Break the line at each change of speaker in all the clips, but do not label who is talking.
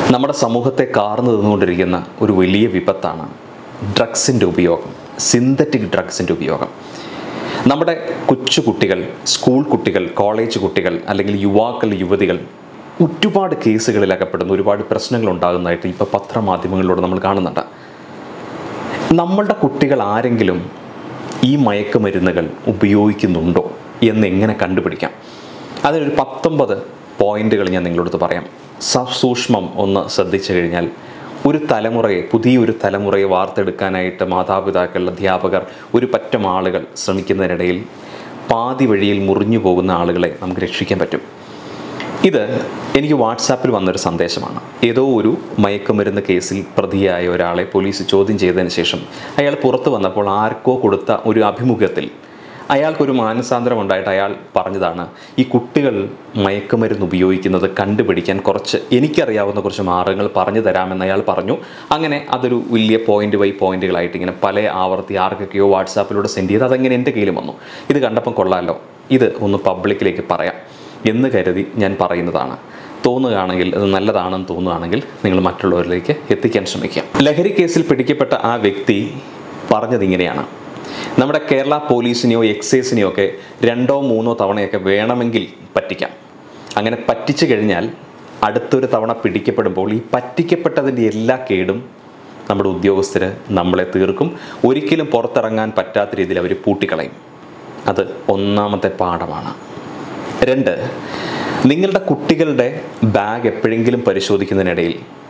നമ്മുടെ സമൂഹത്തെ കാർന്നു നിന്നുകൊണ്ടിരിക്കുന്ന ഒരു വലിയ വിപത്താണ് ഡ്രഗ്സിൻ്റെ ഉപയോഗം സിന്തറ്റിക് ഡ്രഗ്സിൻ്റെ ഉപയോഗം നമ്മുടെ കൊച്ചു കുട്ടികൾ സ്കൂൾ കുട്ടികൾ കോളേജ് കുട്ടികൾ അല്ലെങ്കിൽ യുവാക്കൾ യുവതികൾ ഒരുപാട് കേസുകളിൽ അകപ്പെടുന്ന ഒരുപാട് പ്രശ്നങ്ങൾ ഉണ്ടാകുന്നതായിട്ട് ഇപ്പോൾ പത്രമാധ്യമങ്ങളിലൂടെ നമ്മൾ കാണുന്നുണ്ട് നമ്മളുടെ കുട്ടികൾ ആരെങ്കിലും ഈ മയക്കുമരുന്നുകൾ ഉപയോഗിക്കുന്നുണ്ടോ എന്ന് എങ്ങനെ കണ്ടുപിടിക്കാം അതിനൊരു പത്തൊമ്പത് പോയിന്റുകൾ ഞാൻ നിങ്ങളോട് പറയാം സസൂക്ഷ്മം ഒന്ന് ശ്രദ്ധിച്ചു കഴിഞ്ഞാൽ ഒരു തലമുറയെ പുതിയൊരു തലമുറയെ വാർത്തെടുക്കാനായിട്ട് മാതാപിതാക്കൾ അധ്യാപകർ ഒരു പറ്റം ആളുകൾ ശ്രമിക്കുന്നതിനിടയിൽ പാതി വഴിയിൽ മുറിഞ്ഞു പോകുന്ന ആളുകളെ നമുക്ക് രക്ഷിക്കാൻ പറ്റും ഇത് എനിക്ക് വാട്സാപ്പിൽ വന്നൊരു സന്ദേശമാണ് ഏതോ ഒരു മയക്കുമരുന്ന് കേസിൽ പ്രതിയായ ഒരാളെ പോലീസ് ചോദ്യം ചെയ്തതിന് ശേഷം അയാൾ പുറത്തു വന്നപ്പോൾ ആർക്കോ കൊടുത്ത ഒരു അഭിമുഖത്തിൽ അയാൾക്കൊരു മാനസാന്തരം ഉണ്ടായിട്ട് അയാൾ പറഞ്ഞതാണ് ഈ കുട്ടികൾ മയക്കുമരുന്ന് ഉപയോഗിക്കുന്നത് കണ്ടുപിടിക്കാൻ കുറച്ച് എനിക്കറിയാവുന്ന കുറച്ച് മാർഗങ്ങൾ പറഞ്ഞു തരാമെന്ന് അയാൾ പറഞ്ഞു അങ്ങനെ അതൊരു വലിയ പോയിന്റ് ബൈ പോയിന്റുകളായിട്ട് ഇങ്ങനെ പല ആവർത്തി ആർക്കൊക്കെയോ വാട്സാപ്പിലൂടെ സെൻഡ് ചെയ്ത് അതങ്ങനെ എൻ്റെ കയ്യിലും വന്നു ഇത് കണ്ടപ്പം കൊള്ളാമല്ലോ ഇത് ഒന്ന് പബ്ലിക്കിലേക്ക് പറയാം എന്ന് കരുതി ഞാൻ പറയുന്നതാണ് തോന്നുകയാണെങ്കിൽ അത് നല്ലതാണെന്ന് തോന്നുകയാണെങ്കിൽ നിങ്ങൾ മറ്റുള്ളവരിലേക്ക് എത്തിക്കാൻ ശ്രമിക്കുക ലഹരി കേസിൽ പിടിക്കപ്പെട്ട ആ വ്യക്തി പറഞ്ഞത് ഇങ്ങനെയാണ് നമ്മുടെ കേരള പോലീസിനെയോ എക്സൈസിനെയോ ഒക്കെ രണ്ടോ മൂന്നോ തവണയൊക്കെ വേണമെങ്കിൽ പറ്റിക്കാം അങ്ങനെ പറ്റിച്ചു കഴിഞ്ഞാൽ അടുത്തൊരു തവണ പിടിക്കപ്പെടുമ്പോൾ ഈ പറ്റിക്കപ്പെട്ടതിൻ്റെ എല്ലാ കേടും നമ്മുടെ ഉദ്യോഗസ്ഥർ നമ്മളെ തീർക്കും ഒരിക്കലും പുറത്തിറങ്ങാൻ പറ്റാത്ത രീതിയിൽ അവർ പൂട്ടിക്കളയും അത് ഒന്നാമത്തെ പാഠമാണ് രണ്ട് നിങ്ങളുടെ കുട്ടികളുടെ ബാഗ് എപ്പോഴെങ്കിലും പരിശോധിക്കുന്നതിനിടയിൽ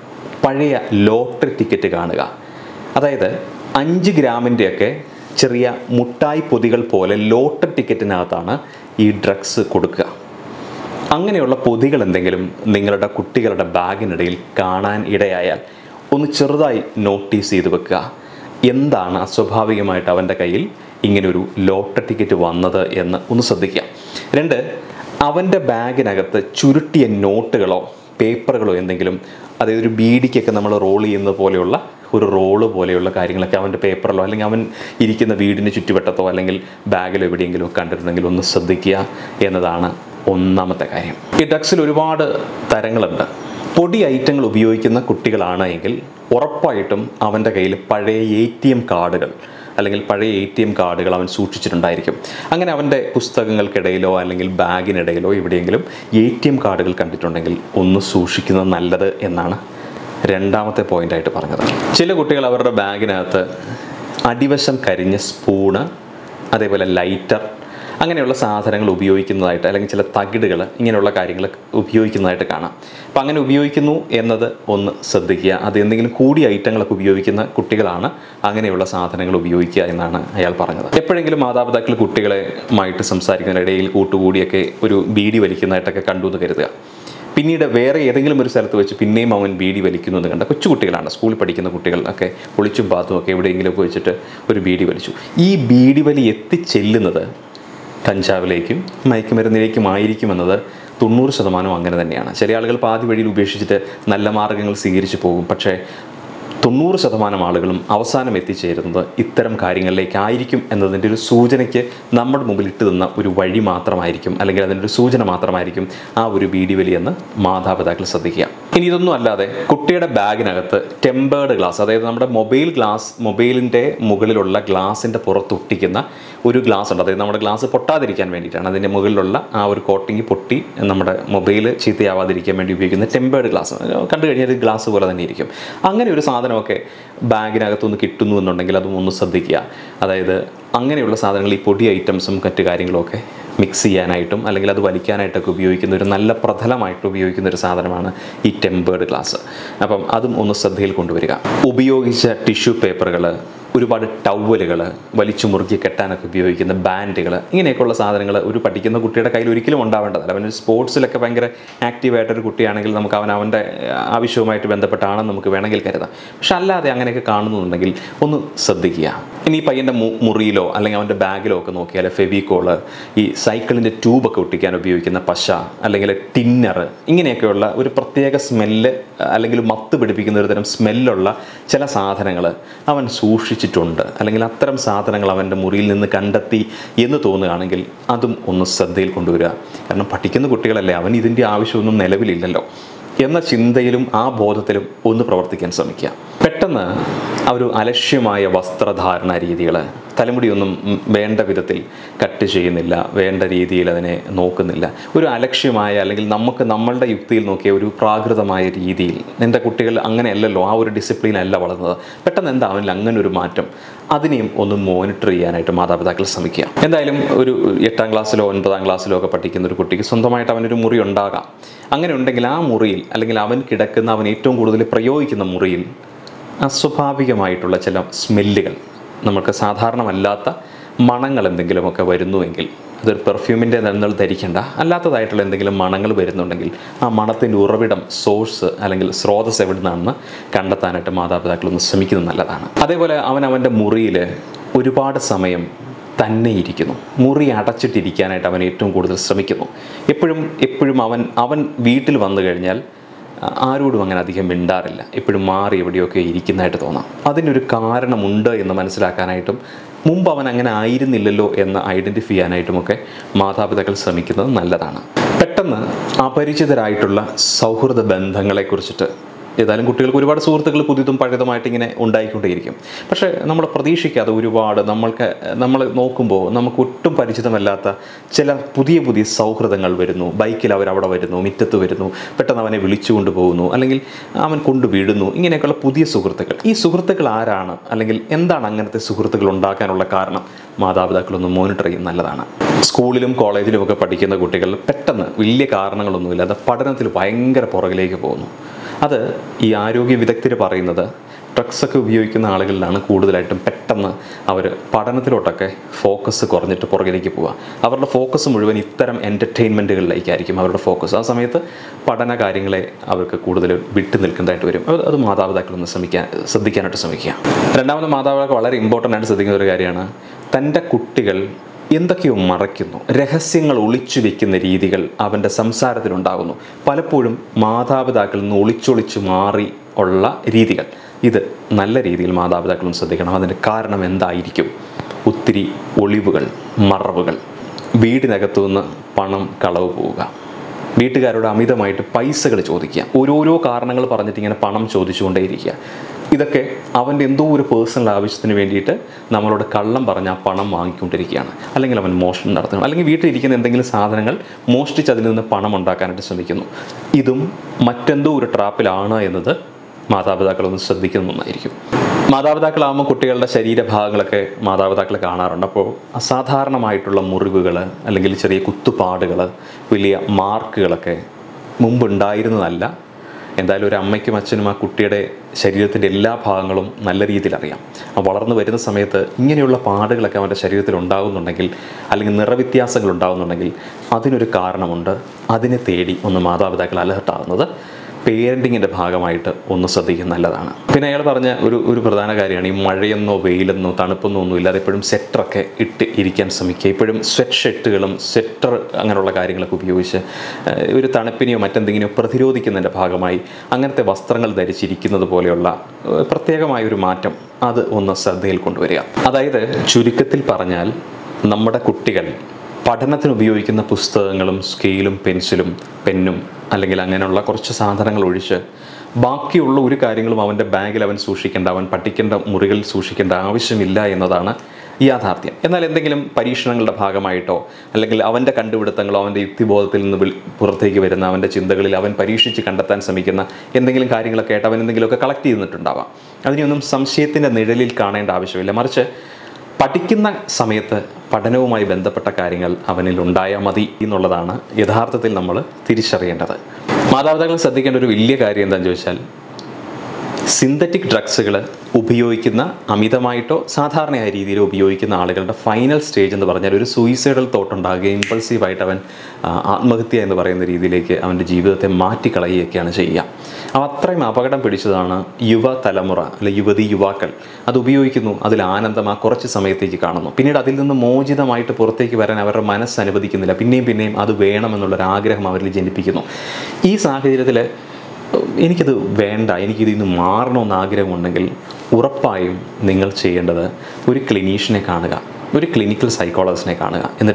പഴയ ലോട്ടറി ടിക്കറ്റ് കാണുക അതായത് അഞ്ച് ഗ്രാമിൻ്റെയൊക്കെ ചെറിയ മുട്ടായി പൊതികൾ പോലെ ലോട്ടറി ടിക്കറ്റിനകത്താണ് ഈ ഡ്രഗ്സ് കൊടുക്കുക അങ്ങനെയുള്ള പൊതികൾ എന്തെങ്കിലും നിങ്ങളുടെ കുട്ടികളുടെ ബാഗിനിടയിൽ കാണാൻ ഇടയായാൽ ഒന്ന് ചെറുതായി നോട്ടീസ് ചെയ്ത് വെക്കുക എന്താണ് അസ്വാഭാവികമായിട്ട് അവൻ്റെ കയ്യിൽ ഇങ്ങനൊരു ലോട്ടറി ടിക്കറ്റ് വന്നത് എന്ന് ഒന്ന് ശ്രദ്ധിക്കുക രണ്ട് അവൻ്റെ ബാഗിനകത്ത് ചുരുട്ടിയ നോട്ടുകളോ പേപ്പറുകളോ എന്തെങ്കിലും അതായത് ഒരു ബീഡിക്കൊക്കെ നമ്മൾ റോൾ ചെയ്യുന്ന പോലെയുള്ള ഒരു റോള് പോലെയുള്ള കാര്യങ്ങളൊക്കെ അവൻ്റെ പേപ്പറിലോ അല്ലെങ്കിൽ അവൻ ഇരിക്കുന്ന വീടിന് ചുറ്റുവട്ടത്തോ അല്ലെങ്കിൽ ബാഗിലോ എവിടെയെങ്കിലും കണ്ടിട്ടുണ്ടെങ്കിൽ ഒന്ന് ശ്രദ്ധിക്കുക എന്നതാണ് ഒന്നാമത്തെ കാര്യം ഈ ഡ്രഗ്സിൽ ഒരുപാട് തരങ്ങളുണ്ട് പൊടി ഐറ്റങ്ങൾ ഉപയോഗിക്കുന്ന കുട്ടികളാണ് എങ്കിൽ ഉറപ്പായിട്ടും അവൻ്റെ കയ്യിൽ പഴയ എ ടി എം കാർഡുകൾ അല്ലെങ്കിൽ പഴയ എ ടി എം കാർഡുകൾ അവൻ സൂക്ഷിച്ചിട്ടുണ്ടായിരിക്കും അങ്ങനെ അവൻ്റെ പുസ്തകങ്ങൾക്കിടയിലോ അല്ലെങ്കിൽ ബാഗിനിടയിലോ എവിടെയെങ്കിലും എ ടി എം കാർഡുകൾ കണ്ടിട്ടുണ്ടെങ്കിൽ ഒന്ന് സൂക്ഷിക്കുന്നത് നല്ലത് എന്നാണ് രണ്ടാമത്തെ പോയിന്റായിട്ട് പറഞ്ഞത് ചില കുട്ടികൾ അവരുടെ ബാഗിനകത്ത് അടിവശം കരിഞ്ഞ സ്പൂണ് അതേപോലെ ലൈറ്റർ അങ്ങനെയുള്ള സാധനങ്ങൾ ഉപയോഗിക്കുന്നതായിട്ട് അല്ലെങ്കിൽ ചില തകിടുകൾ ഇങ്ങനെയുള്ള കാര്യങ്ങൾ ഉപയോഗിക്കുന്നതായിട്ട് കാണാം അപ്പം അങ്ങനെ ഉപയോഗിക്കുന്നു എന്നത് ഒന്ന് ശ്രദ്ധിക്കുക അത് എന്തെങ്കിലും കൂടിയ ഐറ്റങ്ങളൊക്കെ ഉപയോഗിക്കുന്ന കുട്ടികളാണ് അങ്ങനെയുള്ള സാധനങ്ങൾ ഉപയോഗിക്കുക എന്നാണ് അയാൾ പറഞ്ഞത് എപ്പോഴെങ്കിലും മാതാപിതാക്കൾ കുട്ടികളെമായിട്ട് സംസാരിക്കുന്നതിനിടയിൽ കൂട്ടുകൂടിയൊക്കെ ഒരു ബീഡി വലിക്കുന്നതായിട്ടൊക്കെ കണ്ടു എന്ന് കരുതുക പിന്നീട് വേറെ ഏതെങ്കിലും ഒരു സ്ഥലത്ത് വെച്ച് പിന്നെയും അവൻ ബീഡി വലിക്കുന്നു എന്ന് കണ്ട കൊച്ചുകുട്ടികളാണ് സ്കൂളിൽ പഠിക്കുന്ന കുട്ടികൾ ഒക്കെ പൊളിച്ചും പാത്തും ഒക്കെ എവിടെയെങ്കിലുമൊക്കെ വെച്ചിട്ട് ഒരു ബീഡി വലിച്ചു ഈ ബീഡി വലി എത്തിച്ചെല്ലുന്നത് കഞ്ചാവിലേക്കും മയക്കുമരുന്നിലേക്കും ആയിരിക്കുമെന്നത് തൊണ്ണൂറ് ശതമാനം അങ്ങനെ തന്നെയാണ് ചില ആളുകൾ പാതി വഴിയിൽ ഉപേക്ഷിച്ചിട്ട് നല്ല മാർഗ്ഗങ്ങൾ സ്വീകരിച്ചു പോകും പക്ഷേ തൊണ്ണൂറ് ശതമാനം ആളുകളും അവസാനം എത്തിച്ചേരുന്നത് ഇത്തരം കാര്യങ്ങളിലേക്കായിരിക്കും എന്നതിൻ്റെ ഒരു സൂചനയ്ക്ക് നമ്മുടെ മുമ്പിൽ ഇട്ട് തന്ന ഒരു വഴി മാത്രമായിരിക്കും അല്ലെങ്കിൽ അതിൻ്റെ ഒരു സൂചന മാത്രമായിരിക്കും ആ ഒരു ബീഡി വലി എന്ന് മാതാപിതാക്കൾ ശ്രദ്ധിക്കുക ഇനി ഇതൊന്നും അല്ലാതെ കുട്ടിയുടെ ബാഗിനകത്ത് ടെമ്പേർഡ് ഗ്ലാസ് അതായത് നമ്മുടെ മൊബൈൽ ഗ്ലാസ് മൊബൈലിൻ്റെ മുകളിലുള്ള ഗ്ലാസിൻ്റെ പുറത്തൊട്ടിക്കുന്ന ഒരു ഗ്ലാസ് ഉണ്ട് അതായത് നമ്മുടെ ഗ്ലാസ് പൊട്ടാതിരിക്കാൻ വേണ്ടിയിട്ടാണ് അതിൻ്റെ മുകളിലുള്ള ആ ഒരു കോട്ടിങ് പൊട്ടി നമ്മുടെ മൊബൈൽ ചീത്തയാവാതിരിക്കാൻ വേണ്ടി ഉപയോഗിക്കുന്ന ടെമ്പേർഡ് ഗ്ലാസ് കണ്ടു കഴിഞ്ഞാൽ ഇത് ഗ്ലാസ് പോലെ തന്നെ ഇരിക്കും അങ്ങനെ ഒരു സാധനമൊക്കെ ബാഗിനകത്തുനിന്ന് കിട്ടുന്നു എന്നുണ്ടെങ്കിൽ അതും ഒന്ന് ശ്രദ്ധിക്കുക അതായത് അങ്ങനെയുള്ള സാധനങ്ങൾ ഈ പൊടി ഐറ്റംസും മറ്റു കാര്യങ്ങളൊക്കെ മിക്സ് ചെയ്യാനായിട്ടും അല്ലെങ്കിൽ അത് വലിക്കാനായിട്ടൊക്കെ ഉപയോഗിക്കുന്ന ഒരു നല്ല പ്രതലമായിട്ട് ഉപയോഗിക്കുന്ന ഒരു സാധനമാണ് ഈ ടെമ്പേർഡ് ഗ്ലാസ് അപ്പം അതും ഒന്ന് ശ്രദ്ധയിൽ കൊണ്ടുവരിക ഉപയോഗിച്ച ടിഷ്യൂ പേപ്പറുകൾ ഒരുപാട് ടവലുകൾ വലിച്ചു മുറുക്കി കെട്ടാനൊക്കെ ഉപയോഗിക്കുന്ന ബാൻഡുകൾ ഇങ്ങനെയൊക്കെയുള്ള സാധനങ്ങൾ ഒരു പഠിക്കുന്ന കുട്ടിയുടെ കയ്യിൽ ഒരിക്കലും ഉണ്ടാവേണ്ടതല്ല അവൻ സ്പോർട്സിലൊക്കെ ഭയങ്കര ആക്റ്റീവായിട്ടൊരു കുട്ടിയാണെങ്കിൽ നമുക്ക് അവൻ അവൻ്റെ ആവശ്യവുമായിട്ട് ബന്ധപ്പെട്ടാണെന്ന് നമുക്ക് വേണമെങ്കിൽ കരുതാം പക്ഷെ അല്ലാതെ അങ്ങനെയൊക്കെ കാണുന്നുണ്ടെങ്കിൽ ഒന്ന് ശ്രദ്ധിക്കുക ഇനി ഈ പയ്യൻ്റെ മു- മുറിയിലോ അല്ലെങ്കിൽ അവൻ്റെ ബാഗിലോ ഒക്കെ നോക്കിയാൽ ഫെവിക്കോള് ഈ സൈക്കിളിൻ്റെ ട്യൂബൊക്കെ ഒട്ടിക്കാൻ ഉപയോഗിക്കുന്ന പശ അല്ലെങ്കിൽ ടിന്നർ ഇങ്ങനെയൊക്കെയുള്ള ഒരു പ്രത്യേക സ്മെല്ല് അല്ലെങ്കിൽ മത്ത് പിടിപ്പിക്കുന്ന ഒരു തരം സ്മെല്ലുള്ള ചില സാധനങ്ങൾ അവൻ സൂക്ഷിച്ചിട്ടുണ്ട് അല്ലെങ്കിൽ അത്തരം സാധനങ്ങൾ അവൻ്റെ മുറിയിൽ നിന്ന് കണ്ടെത്തി എന്ന് തോന്നുകയാണെങ്കിൽ അതും ഒന്ന് ശ്രദ്ധയിൽ കൊണ്ടുവരിക കാരണം പഠിക്കുന്ന കുട്ടികളല്ലേ അവൻ ഇതിൻ്റെ ആവശ്യമൊന്നും നിലവിലില്ലല്ലോ എന്ന ചിന്തയിലും ആ ബോധത്തിലും ഒന്ന് പ്രവർത്തിക്കാൻ ശ്രമിക്കുക പെട്ടെന്ന് ആ ഒരു അലക്ഷ്യമായ വസ്ത്രധാരണ രീതികൾ തലമുടിയൊന്നും ഉം, വേണ്ട വിധത്തിൽ കട്ട് ചെയ്യുന്നില്ല വേണ്ട രീതിയിൽ അതിനെ നോക്കുന്നില്ല ഒരു അലക്ഷ്യമായ അല്ലെങ്കിൽ നമുക്ക് നമ്മളുടെ യുക്തിയിൽ നോക്കിയ ഒരു പ്രാകൃതമായ രീതിയിൽ എൻ്റെ കുട്ടികൾ അങ്ങനെയല്ലല്ലോ ആ ഒരു ഡിസിപ്ലിൻ അല്ല വളർന്നത് പെട്ടെന്ന് എന്താ അവനിൽ അങ്ങനെ ഒരു മാറ്റം അതിനെയും ഒന്ന് മോണിറ്റർ ചെയ്യാനായിട്ട് മാതാപിതാക്കൾ ശ്രമിക്കുക എന്തായാലും ഒരു എട്ടാം ക്ലാസ്സിലോ ഒൻപതാം ക്ലാസ്സിലോ ഒക്കെ പഠിക്കുന്ന ഒരു കുട്ടിക്ക് സ്വന്തമായിട്ട് അവനൊരു മുറി ഉണ്ടാകാം അങ്ങനെ ഉണ്ടെങ്കിൽ ആ മുറിയിൽ അല്ലെങ്കിൽ അവൻ കിടക്കുന്ന അവൻ ഏറ്റവും കൂടുതൽ പ്രയോഗിക്കുന്ന മുറിയിൽ അസ്വാഭാവികമായിട്ടുള്ള ചില സ്മെല്ലുകൾ നമുക്ക് സാധാരണമല്ലാത്ത മണങ്ങൾ എന്തെങ്കിലുമൊക്കെ വരുന്നുവെങ്കിൽ അതൊരു പെർഫ്യൂമിൻ്റെ നിങ്ങൾ ധരിക്കേണ്ട അല്ലാത്തതായിട്ടുള്ള എന്തെങ്കിലും മണങ്ങൾ വരുന്നുണ്ടെങ്കിൽ ആ മണത്തിൻ്റെ ഉറവിടം സോഴ്സ് അല്ലെങ്കിൽ സ്രോതസ് എവിടെ നിന്നാണെന്ന് കണ്ടെത്താനായിട്ട് മാതാപിതാക്കൾ ഒന്ന് ശ്രമിക്കുന്നത് നല്ലതാണ് അതേപോലെ അവൻ അവൻ്റെ മുറിയിൽ ഒരുപാട് സമയം തന്നെ ഇരിക്കുന്നു മുറി അടച്ചിട്ടിരിക്കാനായിട്ട് അവൻ ഏറ്റവും കൂടുതൽ ശ്രമിക്കുന്നു എപ്പോഴും എപ്പോഴും അവൻ അവൻ വീട്ടിൽ വന്നു കഴിഞ്ഞാൽ ആ, ആരോടും അങ്ങനെ അധികം മിണ്ടാറില്ല എപ്പോഴും മാറി എവിടെയൊക്കെ ഇരിക്കുന്നതായിട്ട് തോന്നാം അതിനൊരു കാരണമുണ്ട് എന്ന് മനസ്സിലാക്കാനായിട്ടും മുമ്പ് അവൻ അങ്ങനെ ആയിരുന്നില്ലല്ലോ എന്ന് ഐഡൻറ്റിഫൈ ചെയ്യാനായിട്ടുമൊക്കെ മാതാപിതാക്കൾ ശ്രമിക്കുന്നത് നല്ലതാണ് പെട്ടെന്ന് അപരിചിതരായിട്ടുള്ള സൗഹൃദ ബന്ധങ്ങളെക്കുറിച്ചിട്ട് ഏതായാലും കുട്ടികൾക്ക് ഒരുപാട് സുഹൃത്തുക്കൾ പുതിയതും പഴയതുമായിട്ട് ഇങ്ങനെ ഉണ്ടായിക്കൊണ്ടേയിരിക്കും പക്ഷേ നമ്മൾ പ്രതീക്ഷിക്കാതെ ഒരുപാട് നമ്മൾക്ക് നമ്മൾ നോക്കുമ്പോൾ നമുക്ക് ഒട്ടും പരിചിതമല്ലാത്ത ചില പുതിയ പുതിയ സൗഹൃദങ്ങൾ വരുന്നു ബൈക്കിൽ അവർ അവിടെ വരുന്നു മുറ്റത്ത് വരുന്നു പെട്ടെന്ന് അവനെ വിളിച്ചു കൊണ്ടുപോകുന്നു അല്ലെങ്കിൽ അവൻ കൊണ്ടു വീഴുന്നു ഇങ്ങനെയൊക്കെയുള്ള പുതിയ സുഹൃത്തുക്കൾ ഈ സുഹൃത്തുക്കൾ ആരാണ് അല്ലെങ്കിൽ എന്താണ് അങ്ങനത്തെ സുഹൃത്തുക്കൾ ഉണ്ടാക്കാനുള്ള കാരണം മാതാപിതാക്കളൊന്ന് മോണിറ്റർ ചെയ്യും നല്ലതാണ് സ്കൂളിലും കോളേജിലും ഒക്കെ പഠിക്കുന്ന കുട്ടികൾ പെട്ടെന്ന് വലിയ കാരണങ്ങളൊന്നുമില്ലാതെ പഠനത്തിൽ ഭയങ്കര പുറകിലേക്ക് പോകുന്നു അത് ഈ ആരോഗ്യ വിദഗ്ധർ പറയുന്നത് ഡ്രഗ്സ് ഒക്കെ ഉപയോഗിക്കുന്ന ആളുകളിലാണ് കൂടുതലായിട്ടും പെട്ടെന്ന് അവർ പഠനത്തിലോട്ടൊക്കെ ഫോക്കസ് കുറഞ്ഞിട്ട് പുറകിലേക്ക് പോവുക അവരുടെ ഫോക്കസ് മുഴുവൻ ഇത്തരം എൻ്റർടൈൻമെൻറ്റുകളിലേക്കായിരിക്കും അവരുടെ ഫോക്കസ് ആ സമയത്ത് പഠന കാര്യങ്ങളെ അവർക്ക് കൂടുതൽ വിട്ടു നിൽക്കുന്നതായിട്ട് വരും അത് അത് മാതാപിതാക്കളൊന്ന് ശ്രമിക്കാൻ ശ്രദ്ധിക്കാനായിട്ട് ശ്രമിക്കുക രണ്ടാമത് മാതാപിതാക്കൾ വളരെ ഇമ്പോർട്ടൻ്റ് ആയിട്ട് ശ്രദ്ധിക്കുന്ന ഒരു കാര്യമാണ് തൻ്റെ കുട്ടികൾ എന്തൊക്കെയോ മറയ്ക്കുന്നു രഹസ്യങ്ങൾ ഒളിച്ചു വെക്കുന്ന രീതികൾ അവൻ്റെ സംസാരത്തിലുണ്ടാകുന്നു പലപ്പോഴും മാതാപിതാക്കളിൽ നിന്ന് ഒളിച്ചൊളിച്ച് മാറി ഉള്ള രീതികൾ ഇത് നല്ല രീതിയിൽ മാതാപിതാക്കളും ശ്രദ്ധിക്കണം അതിൻ്റെ കാരണം എന്തായിരിക്കും ഒത്തിരി ഒളിവുകൾ മറവുകൾ വീടിനകത്തു നിന്ന് പണം കളവ് പോവുക വീട്ടുകാരോട് അമിതമായിട്ട് പൈസകൾ ചോദിക്കുക ഓരോരോ കാരണങ്ങൾ പറഞ്ഞിട്ട് ഇങ്ങനെ പണം ചോദിച്ചുകൊണ്ടേയിരിക്കുക ഇതൊക്കെ അവൻ്റെ എന്തോ ഒരു പേഴ്സണൽ ആവശ്യത്തിന് വേണ്ടിയിട്ട് നമ്മളോട് കള്ളം പറഞ്ഞ് ആ പണം വാങ്ങിക്കൊണ്ടിരിക്കുകയാണ് അല്ലെങ്കിൽ അവൻ മോഷണം നടത്തണം അല്ലെങ്കിൽ വീട്ടിലിരിക്കുന്ന എന്തെങ്കിലും സാധനങ്ങൾ മോഷ്ടിച്ച് അതിൽ നിന്ന് പണം ഉണ്ടാക്കാനായിട്ട് ശ്രമിക്കുന്നു ഇതും മറ്റെന്തോ ഒരു ട്രാപ്പിലാണ് എന്നത് മാതാപിതാക്കളൊന്ന് ശ്രദ്ധിക്കുന്ന ഒന്നായിരിക്കും മാതാപിതാക്കളാകുമ്പോൾ കുട്ടികളുടെ ശരീരഭാഗങ്ങളൊക്കെ മാതാപിതാക്കൾ കാണാറുണ്ട് അപ്പോൾ അസാധാരണമായിട്ടുള്ള മുറിവുകൾ അല്ലെങ്കിൽ ചെറിയ കുത്തുപാടുകൾ വലിയ മാർക്കുകളൊക്കെ മുമ്പുണ്ടായിരുന്നതല്ല എന്തായാലും ഒരു അമ്മയ്ക്കും അച്ഛനും ആ കുട്ടിയുടെ ശരീരത്തിൻ്റെ എല്ലാ ഭാഗങ്ങളും നല്ല രീതിയിൽ അറിയാം ആ വളർന്നു വരുന്ന സമയത്ത് ഇങ്ങനെയുള്ള പാടുകളൊക്കെ അവൻ്റെ ശരീരത്തിൽ ഉണ്ടാകുന്നുണ്ടെങ്കിൽ അല്ലെങ്കിൽ നിറവ്യത്യാസങ്ങൾ ഉണ്ടാകുന്നുണ്ടെങ്കിൽ അതിനൊരു കാരണമുണ്ട് അതിനെ തേടി ഒന്ന് മാതാപിതാക്കൾ അലർട്ടാകുന്നത് പേരൻറ്റിങ്ങിൻ്റെ ഭാഗമായിട്ട് ഒന്ന് ശ്രദ്ധിക്കുന്നത് നല്ലതാണ് പിന്നെ അയാൾ പറഞ്ഞ ഒരു ഒരു പ്രധാന കാര്യമാണ് ഈ മഴയെന്നോ വെയിലെന്നോ തണുപ്പെന്നോ ഒന്നും ഇല്ലാതെ എപ്പോഴും സ്വെറ്ററൊക്കെ ഇട്ട് ഇരിക്കാൻ ശ്രമിക്കുക ഇപ്പോഴും സ്വെറ്റ് ഷർട്ടുകളും സ്വെറ്റർ അങ്ങനെയുള്ള കാര്യങ്ങളൊക്കെ ഉപയോഗിച്ച് ഏഹ്, ഒരു തണുപ്പിനെയോ മറ്റെന്തെങ്കിനെയോ പ്രതിരോധിക്കുന്നതിൻ്റെ ഭാഗമായി അങ്ങനത്തെ വസ്ത്രങ്ങൾ ധരിച്ചിരിക്കുന്നത് പോലെയുള്ള ഏഹ്, പ്രത്യേകമായ ഒരു മാറ്റം അത് ഒന്ന് ശ്രദ്ധയിൽ കൊണ്ടുവരിക അതായത് ചുരുക്കത്തിൽ പറഞ്ഞാൽ നമ്മുടെ കുട്ടികൾ പഠനത്തിന് ഉപയോഗിക്കുന്ന പുസ്തകങ്ങളും സ്കെയിലും പെൻസിലും പെന്നും അല്ലെങ്കിൽ അങ്ങനെയുള്ള കുറച്ച് സാധനങ്ങൾ ഒഴിച്ച് ബാക്കിയുള്ള ഒരു കാര്യങ്ങളും അവൻ്റെ ബാഗിൽ അവൻ സൂക്ഷിക്കേണ്ട അവൻ പഠിക്കേണ്ട മുറികളിൽ സൂക്ഷിക്കേണ്ട ആവശ്യമില്ല എന്നതാണ് യാഥാർത്ഥ്യം എന്നാൽ എന്തെങ്കിലും പരീക്ഷണങ്ങളുടെ ഭാഗമായിട്ടോ അല്ലെങ്കിൽ അവൻ്റെ കണ്ടുപിടുത്തങ്ങളോ അവൻ്റെ യുക്തിബോധത്തിൽ നിന്ന് വിൾ- പുറത്തേക്ക് വരുന്ന അവൻ്റെ ചിന്തകളിൽ അവൻ പരീക്ഷിച്ച് കണ്ടെത്താൻ ശ്രമിക്കുന്ന എന്തെങ്കിലും കാര്യങ്ങളൊക്കെ ആയിട്ട് അവൻ എന്തെങ്കിലുമൊക്കെ കളക്ട് ചെയ്തിട്ടുണ്ടാവാം അതിനെയൊന്നും സംശയത്തിൻ്റെ നിഴലിൽ കാണേണ്ട ആവശ്യമില്ല മറിച്ച് പഠിക്കുന്ന സമയത്ത് പഠനവുമായി ബന്ധപ്പെട്ട കാര്യങ്ങൾ അവനിൽ ഉണ്ടായാൽ മതി എന്നുള്ളതാണ് യഥാർത്ഥത്തിൽ നമ്മൾ തിരിച്ചറിയേണ്ടത് മാതാപിതാക്കൾ ശ്രദ്ധിക്കേണ്ട ഒരു വലിയ കാര്യം എന്താണെന്ന് ചോദിച്ചാൽ സിന്തറ്റിക് ഡ്രഗ്സുകൾ ഉപയോഗിക്കുന്ന അമിതമായിട്ടോ സാധാരണയായ രീതിയിൽ ഉപയോഗിക്കുന്ന ആളുകളുടെ ഫൈനൽ സ്റ്റേജ് എന്ന് പറഞ്ഞാൽ ഒരു സൂയിസൈഡൽ തോട്ട് ഉണ്ടാകുകയും ഇമ്പൾസീവായിട്ട് അവൻ ആ, ആത്മഹത്യ എന്ന് പറയുന്ന രീതിയിലേക്ക് അവൻ്റെ ജീവിതത്തെ മാറ്റിക്കളയുകയൊക്കെയാണ് ചെയ്യുക അവ അത്രയും അപകടം പിടിച്ചതാണ് യുവ തലമുറ അല്ലെ യുവതി യുവാക്കൾ അത് ഉപയോഗിക്കുന്നു അതിൽ ആനന്ദം ആ കുറച്ച് സമയത്തേക്ക് കാണുന്നു പിന്നീട് അതിൽ നിന്ന് മോചിതമായിട്ട് പുറത്തേക്ക് വരാൻ അവരുടെ മനസ്സ് അനുവദിക്കുന്നില്ല പിന്നെയും പിന്നെയും അത് വേണമെന്നുള്ളൊരു ആഗ്രഹം അവരിൽ ജനിപ്പിക്കുന്നു ഈ സാഹചര്യത്തിൽ എനിക്കത് വേണ്ട എനിക്കിതിൽ നിന്ന് മാറണമെന്ന് ആഗ്രഹമുണ്ടെങ്കിൽ ഉറപ്പായും നിങ്ങൾ ചെയ്യേണ്ടത് ഒരു ക്ലിനീഷ്യനെ കാണുക ഒരു ക്ലിനിക്കൽ സൈക്കോളജിസ്റ്റിനെ കാണുക എന്നിട്ട്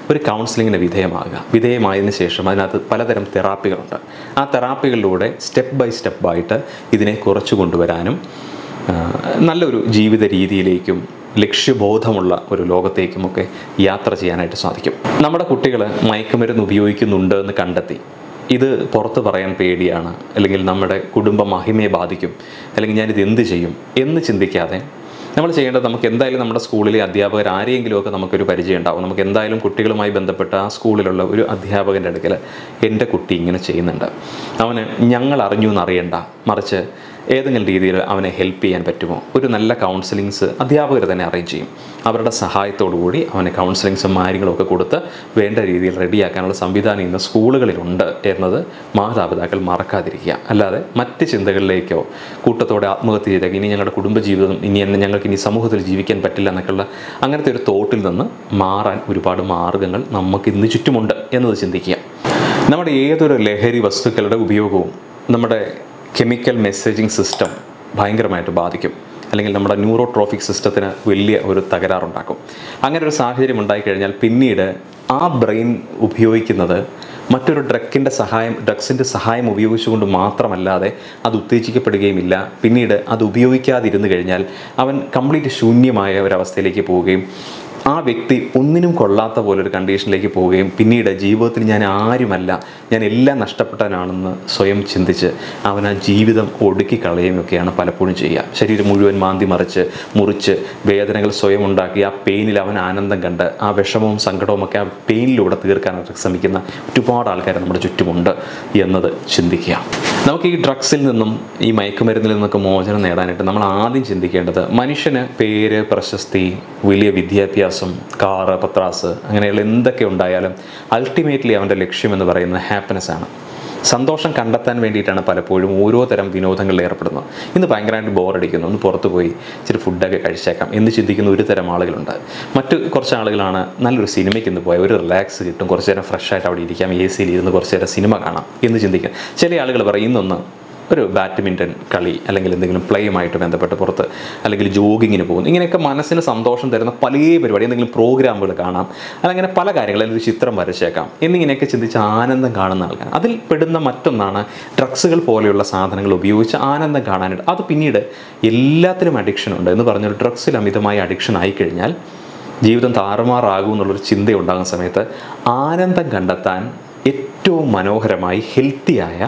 ഒരു കൗൺസിലിങ്ങിന് വിധേയമാകുക വിധേയമായതിനു ശേഷം അതിനകത്ത് പലതരം തെറാപ്പികളുണ്ട് ആ തെറാപ്പികളിലൂടെ സ്റ്റെപ്പ് ബൈ സ്റ്റെപ്പായിട്ട് ഇതിനെ കുറച്ചു കൊണ്ടുവരാനും ആ, നല്ലൊരു ജീവിത രീതിയിലേക്കും ലക്ഷ്യബോധമുള്ള ഒരു ലോകത്തേക്കുമൊക്കെ യാത്ര ചെയ്യാനായിട്ട് സാധിക്കും നമ്മുടെ കുട്ടികൾ മയക്കുമരുന്ന് ഉപയോഗിക്കുന്നുണ്ട് എന്ന് കണ്ടെത്തി ഇത് പുറത്ത് പറയാൻ പേടിയാണ് അല്ലെങ്കിൽ നമ്മുടെ കുടുംബ മഹിമയെ ബാധിക്കും അല്ലെങ്കിൽ ഞാനിത് എന്ത് ചെയ്യും എന്ന് ചിന്തിക്കാതെ നമ്മൾ ചെയ്യേണ്ടത് നമുക്ക് എന്തായാലും നമ്മുടെ സ്കൂളിലെ അധ്യാപകർ ആരെയെങ്കിലുമൊക്കെ നമുക്കൊരു പരിചയം ഉണ്ടാവും നമുക്ക് എന്തായാലും കുട്ടികളുമായി ബന്ധപ്പെട്ട ആ സ്കൂളിലുള്ള ഒരു അധ്യാപകൻ്റെ അടുക്കൽ എൻ്റെ കുട്ടി ഇങ്ങനെ ചെയ്യുന്നുണ്ട് അവന് ഞങ്ങൾ അറിഞ്ഞു എന്നറിയണ്ട മറിച്ച് ഏതെങ്കിലും രീതിയിൽ അവനെ ഹെൽപ്പ് ചെയ്യാൻ പറ്റുമോ ഒരു നല്ല കൗൺസിലിങ്സ് അധ്യാപകർ തന്നെ അറേഞ്ച് ചെയ്യും അവരുടെ സഹായത്തോടു കൂടി അവന് കൗൺസിലിങ്സും കാര്യങ്ങളും ഒക്കെ കൊടുത്ത് വേണ്ട രീതിയിൽ റെഡിയാക്കാനുള്ള സംവിധാനം ഇന്ന് സ്കൂളുകളിലുണ്ട് എന്നത് മാതാപിതാക്കൾ മറക്കാതിരിക്കുക അല്ലാതെ മറ്റ് ചിന്തകളിലേക്കോ കൂട്ടത്തോടെ ആത്മഹത്യ ചെയ്തേക്ക് ഇനി ഞങ്ങളുടെ കുടുംബജീവിതം ഇനി എന്നെ ഞങ്ങൾക്ക് ഇനി സമൂഹത്തിൽ ജീവിക്കാൻ പറ്റില്ല എന്നൊക്കെയുള്ള അങ്ങനത്തെ ഒരു തോട്ടിൽ നിന്ന് മാറാൻ ഒരുപാട് മാർഗങ്ങൾ നമുക്ക് ഇന്ന് ചുറ്റുമുണ്ട് എന്നത് ചിന്തിക്കുക നമ്മുടെ ഏതൊരു ലഹരി വസ്തുക്കളുടെ ഉപയോഗവും നമ്മുടെ കെമിക്കൽ മെസ്സേജിങ് സിസ്റ്റം ഭയങ്കരമായിട്ട് ബാധിക്കും അല്ലെങ്കിൽ നമ്മുടെ ന്യൂറോട്രോഫിക് സിസ്റ്റത്തിന് വലിയ ഒരു തകരാറുണ്ടാക്കും അങ്ങനെ ഒരു സാഹചര്യം ഉണ്ടായിക്കഴിഞ്ഞാൽ പിന്നീട് ആ ബ്രെയിൻ ഉപയോഗിക്കുന്നത് മറ്റൊരു ഡ്രഗിൻ്റെ സഹായം ഡ്രഗ്സിൻ്റെ സഹായം ഉപയോഗിച്ചുകൊണ്ട് മാത്രമല്ലാതെ അത് ഉത്തേജിക്കപ്പെടുകയുമില്ല പിന്നീട് അത് ഉപയോഗിക്കാതിരുന്നു കഴിഞ്ഞാൽ അവൻ കംപ്ലീറ്റ് ശൂന്യമായ ഒരവസ്ഥയിലേക്ക് പോവുകയും ആ വ്യക്തി ഒന്നിനും കൊള്ളാത്ത പോലെ ഒരു കണ്ടീഷനിലേക്ക് പോവുകയും പിന്നീട് ജീവിതത്തിൽ ഞാൻ ആരുമല്ല ഞാൻ എല്ലാം നഷ്ടപ്പെട്ടവനാണെന്ന് സ്വയം ചിന്തിച്ച് അവൻ ആ ജീവിതം ഒടുക്കി കളയുകയൊക്കെയാണ് പലപ്പോഴും ചെയ്യുക ശരീരം മുഴുവൻ മാന്തി മറിച്ച് മുറിച്ച് വേദനകൾ സ്വയം ഉണ്ടാക്കി ആ പെയിനിൽ അവൻ ആനന്ദം കണ്ട് ആ വിഷമവും സങ്കടവും ഒക്കെ ആ പെയിനിലൂടെ തീർക്കാനായിട്ട് ശ്രമിക്കുന്ന ഒരുപാട് ആൾക്കാർ നമ്മുടെ ചുറ്റുമുണ്ട് എന്നത് ചിന്തിക്കുക നമുക്ക് ഈ ഡ്രഗ്സിൽ നിന്നും ഈ മയക്കുമരുന്നിൽ നിന്നൊക്കെ മോചനം നേടാനായിട്ട് നമ്മൾ ആദ്യം ചിന്തിക്കേണ്ടത് മനുഷ്യന് പേര് പ്രശസ്തി വലിയ വിദ്യാഭ്യാസം കാറ് പത്രാസ് അങ്ങനെയുള്ള എന്തൊക്കെ ഉണ്ടായാലും അൾട്ടിമേറ്റ്ലി അവൻ്റെ ലക്ഷ്യം എന്ന് പറയുന്നത് ഹാപ്പിനെസ് ആണ് സന്തോഷം കണ്ടെത്താൻ വേണ്ടിയിട്ടാണ് പലപ്പോഴും ഓരോ തരം വിനോദങ്ങളിൽ ഏർപ്പെടുന്നത് ഇന്ന് ഭയങ്കരമായിട്ട് ബോറടിക്കുന്നു ഒന്ന് പുറത്ത് പോയി ഇച്ചിരി ഫുഡൊക്കെ കഴിച്ചേക്കാം എന്ന് ചിന്തിക്കുന്ന ഒരു തരം ആളുകളുണ്ട് മറ്റ് കുറച്ച് ആളുകളാണ് നല്ലൊരു സിനിമയ്ക്ക് ഇന്ന് പോയാൽ ഒരു റിലാക്സ് കിട്ടും കുറച്ച് നേരം ഫ്രഷ് ആയിട്ട് അവിടെ ഇരിക്കാം എ സിയിൽ ഇരുന്ന് കുറച്ച് നേരം സിനിമ കാണാം എന്ന് ചിന്തിക്കാം ചില ആളുകൾ പറയും ഇന്നൊന്ന് ഒരു ബാഡ്മിൻ്റൺ കളി അല്ലെങ്കിൽ എന്തെങ്കിലും പ്ലേയുമായിട്ട് ബന്ധപ്പെട്ട് പുറത്ത് അല്ലെങ്കിൽ ജോഗിങ്ങിന് പോകുന്നു ഇങ്ങനെയൊക്കെ മനസ്സിന് സന്തോഷം തരുന്ന പല പരിപാടി എന്തെങ്കിലും പ്രോഗ്രാമുകൾ കാണാം അതങ്ങനെ പല കാര്യങ്ങൾ അല്ലെങ്കിൽ ഒരു ചിത്രം വരച്ചേക്കാം എന്നിങ്ങനെയൊക്കെ ചിന്തിച്ച് ആനന്ദം കാണുന്ന ആൾക്കാർ അതിൽ പെടുന്ന മറ്റൊന്നാണ് ഡ്രഗ്സുകൾ പോലെയുള്ള സാധനങ്ങൾ ഉപയോഗിച്ച് ആനന്ദം കാണാനായിട്ട് അത് പിന്നീട് എല്ലാത്തിനും അഡിക്ഷൻ ഉണ്ട് എന്ന് പറഞ്ഞാൽ ഡ്രഗ്സിൽ അമിതമായ അഡിക്ഷൻ ആയിക്കഴിഞ്ഞാൽ ജീവിതം താറുമാറാകും എന്നുള്ളൊരു ചിന്ത ഉണ്ടാകുന്ന സമയത്ത് ആനന്ദം കണ്ടെത്താൻ ഏറ്റവും മനോഹരമായി ഹെൽത്തിയായ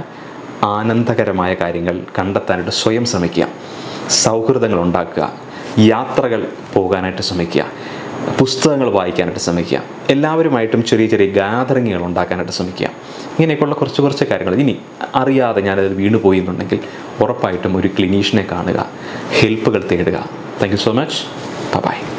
ആനന്ദകരമായ കാര്യങ്ങൾ കണ്ടെത്താനായിട്ട് സ്വയം ശ്രമിക്കുക സൗഹൃദങ്ങൾ ഉണ്ടാക്കുക യാത്രകൾ പോകാനായിട്ട് ശ്രമിക്കുക പുസ്തകങ്ങൾ വായിക്കാനായിട്ട് ശ്രമിക്കുക എല്ലാവരുമായിട്ടും ചെറിയ ചെറിയ ഗാദറിങ്ങുകൾ ഉണ്ടാക്കാനായിട്ട് ശ്രമിക്കുക ഇങ്ങനെയൊക്കെയുള്ള കുറച്ച് കുറച്ച് കാര്യങ്ങൾ ഇനി അറിയാതെ ഞാനത് വീണു പോയി എന്നുണ്ടെങ്കിൽ ഉറപ്പായിട്ടും ഒരു ക്ലിനീഷ്യനെ കാണുക ഹെൽപ്പുകൾ തേടുക thank you so much by